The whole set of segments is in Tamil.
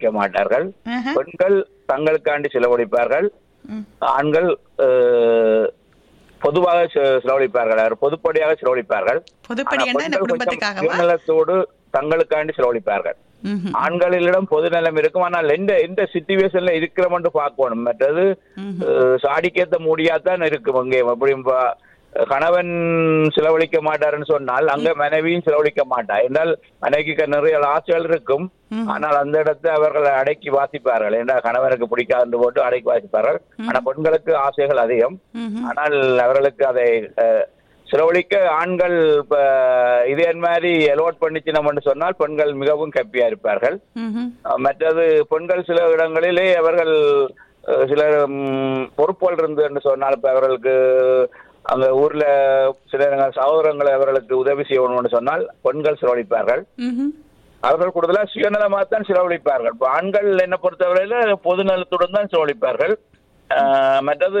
செலவழிக்க மாட்டார்கள் ஆஹா. பெண்கள் தங்களுக்காண்டி செலவழிப்பார்கள் ம். ஆண்கள் அஹ், பொதுவாக செ- செலவழிப்பார்கள் அவர் பொதுப்படியாக செலவழிப்பார்கள் பொதுப்படி ஆனா என்ன இந்த பெண்கள் கொஞ்சம் குடும்பத்துக்காகவா சுயநலத்தோடு தங்களுக்காண்டி செலவழிப்பார்கள் ம்ஹும். ஆண்களிடம் பொது நலம் இருக்கும் ஆனால் எந்த எந்த சிச்சுவேஷன்ல இருக்கிறோம்னு பார்க்கணும் மற்றது அஹ், சாடிக்கேத்த முடியாதான் இருக்கும் அங்கே அப்படி பா- கணவன் செலவழிக்க மாட்டாருன்னு சொன்னால் அங்க மனைவியும் செலவழிக்க மாட்டா என்றால் மனைவிக்கு நிறைய ஆசைகள் இருக்கும் ஆனால் அந்த இடத்தை அவர்கள் அடக்கி வாசிப்பார்கள் என்றால் கணவனுக்கு பிடிக்காது போட்டு அடக்கி வாசிப்பார்கள் ஆனா பெண்களுக்கு ஆசைகள் அதிகம் ம்ஹும். ஆனால் அவர்களுக்கு அதை அஹ், செலவழிக்க ஆண்கள் இப்ப இதே மாதிரி அலோட் பண்ணிச்சினோம்னு சொன்னால் பெண்கள் மிகவும் கப்பியா இருப்பார்கள் ம்ஹும். அஹ், மற்றது பெண்கள் சில இடங்களிலே அவர்கள் அஹ், சில ம், பொறுப்புகள் இருந்து என்று சொன்னால் இப்ப அவர்களுக்கு அங்க ஊர்ல சில இடங்கள் சகோதரங்களை அவர்களுக்கு உதவி செய்யணும்னு சொன்னால் பெண்கள் செலவழிப்பார்கள் ம்ஹும். அவர்கள் கூடுதலா சுயநலமாக தான் செலவழிப்பார்கள் இப்ப ஆண்கள் என்ன பொறுத்தவரையில பொது நலத்துடன் தான் செலவழிப்பார்கள் அஹ், மற்றது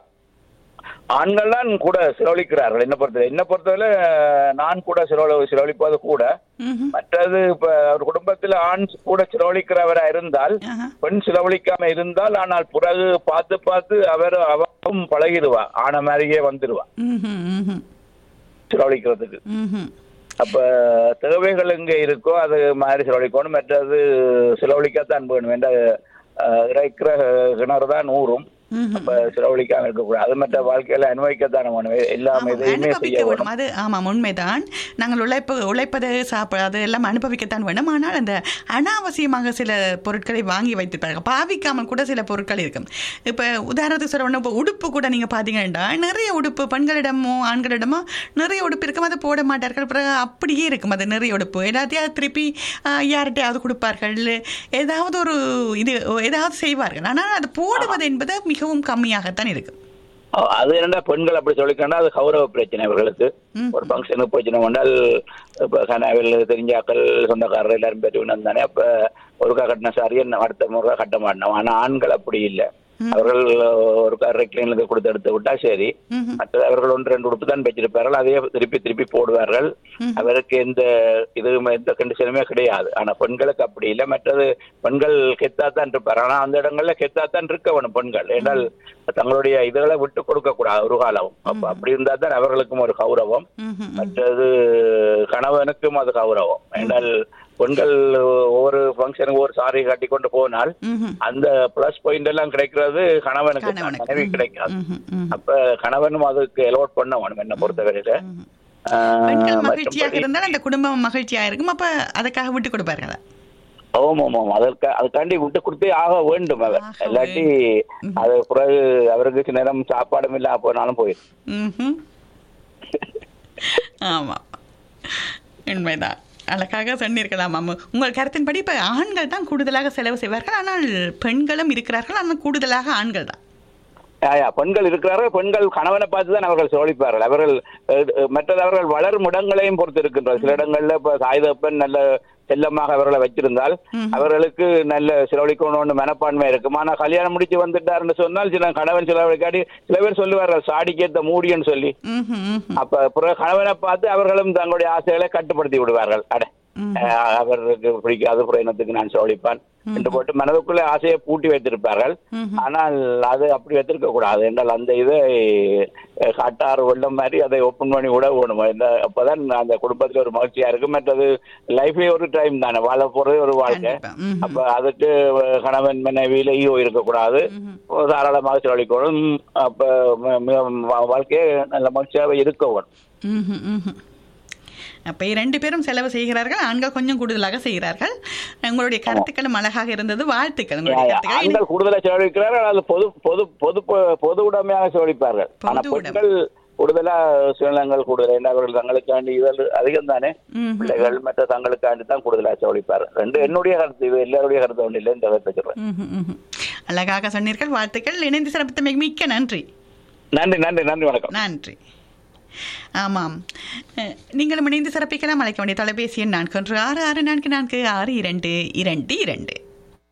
ஆண்கள் தான் கூட செலவழிக்கிறார்கள் என்ன பொறுத்தவரை என்ன பொறுத்தவரை நான் கூட செலவழி செலவழிப்பது கூட ம்ஹும். மற்றது இப்ப ஒரு குடும்பத்தில் ஆண் கூட செலவழிக்கிறவரா இருந்தால் ஆஹா. பெண் செலவழிக்காம இருந்தால் ஆனால் பிறகு பார்த்து பார்த்து அவர் அவரும் பழகிடுவா ஆன மாதிரியே வந்துடுவா ம்ஹும். ம்ஹும். செலவழிக்கிறதுக்கு ம்ஹும். அப்ப தேவைகள் எங்க இருக்கோ அது மாதிரி செலவழிக்கணும் மற்றது செலவழிக்கத்தான் வேணும் என்ற அஹ், இறைக்கிற கிணறு தான் ஊறும் ம்ஹும். அப்ப செலவழிக்காம இருக்கக்கூடாது அது மற்ற வாழ்க்கையில அனுபவிக்கத்தான் வேணும் எல்லாம் ஆமாம், எதையுமே செய்ய அனுபவிக்க வேணும் வேணும் அது ஆமாம் உண்மைதான் நாங்கள் உழைப்பு உழைப்பது சாப்பிடாது எல்லாம் அனுபவிக்கத்தான் வேணும் ஆனால் அந்த அனாவசியமாக சில பொருட்களை வாங்கி வைத்திருப்பார்கள் பாவிக்காமல் கூட சில பொருட்கள் இருக்கும் இப்போ உதாரணத்துக்கு சொல்ல இப்போ உடுப்பு கூட நீங்கள் பார்த்தீங்கன்னா நிறைய உடுப்பு பெண்களிடமோ ஆண்களிடமோ நிறைய உடுப்பு இருக்கும் அதை போட மாட்டார்கள் பிறகு அப்படியே இருக்கும் அது நிறைய உடுப்பு எல்லாத்தையும் திருப்பி ஆஹ், யார்கிட்டயாவது கொடுப்பார்கள் ஏதாவது ஒரு இது ஏதாவது செய்வார்கள் ஆனால் அது போடுவது என்பது மிகவும் கம்மியாகத்தான் இருக்கும் அஹ், அது என்னடா பெண்கள் அப்படி சொல்லிக்கண்டா அது கௌரவ பிரச்சனை அவர்களுக்கு ம். ஒரு ஃபங்க்ஷனுக்கு போச்சுனா கொண்டால் இப்ப கனாவில் தெரிஞ்சாக்கள் சொந்தக்காரர் எல்லாரும் பேர் தானே அப்ப ஒருக்கா கட்டின சாரியை அடுத்த முறை கட்ட மாட்டோம் ஆனா ஆண்கள் அப்படி இல்லை அவர்கள் ஒரு ரெக்லைனுக்கு கொடுத்து எடுத்து விட்டா சரி ம்ஹும். மற்றது அவர்கள் ஒன்று ரெண்டு உடுப்பு தான் வச்சிருப்பார்கள் அதையே திருப்பி திருப்பி போடுவார்கள் அவருக்கு எந்த இதுவுமே எந்த கண்டிஷனுமே கிடையாது ஆனா பெண்களுக்கு அப்படி இல்லை மற்றது பெண்கள் கெத்தாத்தான் இருப்பார் ஆனா அந்த இடங்கள்ல கெத்தாத்தான் இருக்க வேணும் பெண்கள் என்றால் தங்களுடைய இதுகளை விட்டு கொடுக்க கூடாது ஒரு காலம் அப்ப அப்படி இருந்தா தான் அவர்களுக்கும் ஒரு கௌரவம் ம்ஹும். மற்றது கணவனுக்கும் அது கௌரவம் என்றால் பெண்கள் ஒவ்வொரு ஃபங்க்ஷனுக்கு ஒரு சாரி கட்டி கொண்டு போனால் ம்ஹும். அந்த பிளஸ் பாயிண்ட் எல்லாம் கிடைக்கிறது கணவனுக்கு தான், கணவனுக்கு. மனைவி கிடைக்காது ம்ஹும். ம்ஹும். அப்ப கணவனும் அதுக்கு எலோட் பண்ண வேணும் என்ன பொறுத்தவரையில ஆஹ், பெண்கள் மகிழ்ச்சியாக மற்றபடி- இருந்தால் அந்த குடும்பம் மகிழ்ச்சியாக இருக்கும் அப்ப அதுக்காக விட்டு கொடுப்பார்களா ஆமாம் ஆமாம் அதற்கு அதுக்காண்டி விட்டு கொடுத்தே ஆக வேண்டும் அவர் ஆக இல்லாட்டி அது பிறகு அவருக்கு சில நேரம் சாப்பாடும் இல்ல போனாலும் போயிடும் ம்ஹும். ஆமா உண்மைதான் அழகாக சொன்னீர்களாம் அம்மா உங்கள் கருத்தின்படி இப்ப ஆண்கள் தான் கூடுதலாக செலவு செய்வார்கள் ஆனால் பெண்களும் இருக்கிறார்கள் ஆனால் கூடுதலாக ஆண்கள் தான் யா, யா, பெண்கள் இருக்கிறார்கள் பெண்கள் கணவனை பார்த்து தான் அவர்கள் சோழிப்பார்கள் அவர்கள் அஹ், அஹ், மற்றது அவர்கள் வளரும் இடங்களையும் பொறுத்து இருக்கின்றார் சில இடங்கள்ல இப்ப சாயுதப்பன் நல்ல செல்லமாக அவர்களை வச்சிருந்தால் அவர்களுக்கு நல்ல செலவழிக்கணும்னு மனப்பான்மை இருக்கும் ஆனா கல்யாணம் முடிச்சு வந்துட்டாருன்னு சொன்னால் சில கணவன் செலவழிக்காடி சில பேர் சொல்லுவார்கள் சாடிக்கேத்த மூடின்னு சொல்லி ம்ஹும், ம்ஹும். அப்ப பிறகு கணவனை பார்த்து அவர்களும் தங்களுடைய ஆசைகளை கட்டுப்படுத்தி விடுவார்கள் அட அஹ், அவருக்கு பிடிக்காத புறையினத்துக்கு நான் செலவழிப்பான் என்று போட்டு மனதுக்குள்ள ஆசையை பூட்டி வைத்திருப்பார்கள் ஆனால் அது அப்படி வைத்திருக்க கூடாது என்றால் அந்த இதை அஹ், காட்டாறு வெள்ளம் மாதிரி அதை ஓப்பன் பண்ணி விட வேணும் இந்த அப்பதான் அந்த குடும்பத்துல ஒரு மகிழ்ச்சியா இருக்கும் மற்றது லைஃப்லயே ஒரு டைம் தானே வாழ போறது ஒரு வாழ்க்கை கண்டிப்பா. ம்ஹும். அப்ப அதுக்கு கணவன் மனைவியில ஈகோ இருக்கக்கூடாது தாராளமாக செலவழிக்கணும் அப்ப ம- ம- வா- வாழ்க்கையை நல்ல மகிழ்ச்சியாக இருக்க வேணும் ம்ஹும், ம்ஹும். அப்ப இரண்டு பேரும் செலவு செய்கிறார்கள் ஆண்கள் கொஞ்சம் கூடுதலாக செய்கிறார்கள் உங்களுடைய கருத்துக்களும் அழகாக இருந்தது வாழ்த்துக்கள் உங்களுடைய கருத்துக்கள் இனி- ஆண்கள் கூடுதலா செலவழிக்கிறார்கள் அது பொது பொது பொது பொது உடைமையாக செலவழிப்பார்கள் ஆனா பொது உடைமை. பெண்கள் கூடுதலா சுயநலங்கள் கூடுதல் ஏன்னா அவர்கள் தங்களுக்காண்டி இதழ் அதிகம் தானே ம்ஹும். பிள்ளைகள் மற்ற தங்களுக்காண்டி தான் கூடுதலா செலவழிப்பார்கள் ரெண்டு என்னுடைய கருத்து இது எல்லாருடைய கருத்து ஒன்று இல்லை இந்த கருத்தை சொல்றேன் ம்ஹும், ம்ஹும். அழகாக சொன்னீர்கள் வாழ்த்துக்கள் இணைந்து சிறப்பித்தமைக்கு மிக்க நன்றி நன்றி நன்றி நன்றி வணக்கம் நன்றி ஆமாம் அஹ், நீங்களும் இணைந்து சிறப்பிக்கலாம் அழைக்க வேண்டிய தொலைபேசி எண் நான்கு ஒன்று ஆறு ஆறு நான்கு நான்கு ஆறு இரண்டு இரண்டு இரண்டு